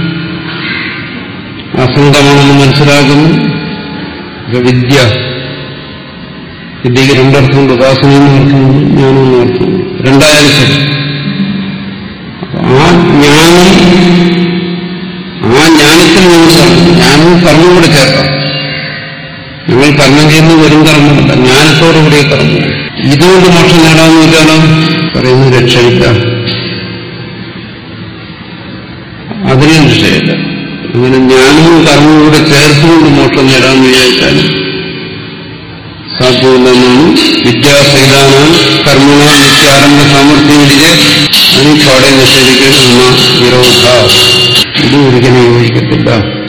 അസംഗമാണെന്ന് മനസ്സിലാക്കുന്നു ഇത് വിദ്യ വിദ്യക്ക് രണ്ടർത്ഥമുണ്ട് ഉപാസനയെന്ന് അർത്ഥമുണ്ട് ജ്ഞാനമെന്ന് അർത്ഥമുണ്ട് രണ്ടായാലും ശരി ആ ജ്ഞാനം ആ ജ്ഞാനത്തിൽ നമ്മൾ കർമ്മം ജ്ഞാനവും കർമ്മം കൂടെ ചേർക്കാം നിങ്ങൾ കർമ്മം ചെയ്യുന്നത് വെറും കർമ്മമല്ല ജ്ഞാനത്തോടുകൂടിയ കർമ്മം ഇതുകൊണ്ട് മോക്ഷം നേടാമെന്ന് വെച്ചാലോ പറയുന്നത് രക്ഷയില്ല അതിനും രക്ഷയില്ല അങ്ങനെ ജ്ഞാനവും കർമ്മവും കൂടെ ചേർത്തുകൊണ്ട് മോക്ഷം നേടാമെന്ന് വിചാരിച്ചാൽ സാധ്യമല്ലെന്നാണ് വിദ്യാസൈതാനം കർമ്മണ നിത്യാരംഭ സാമർഥ്യമില്ലേ അതിന് പാടെ നിഷേധിക്കുന്ന വിരോധ ഇത് ഒരിക്കലും യോജിക്കത്തില്ല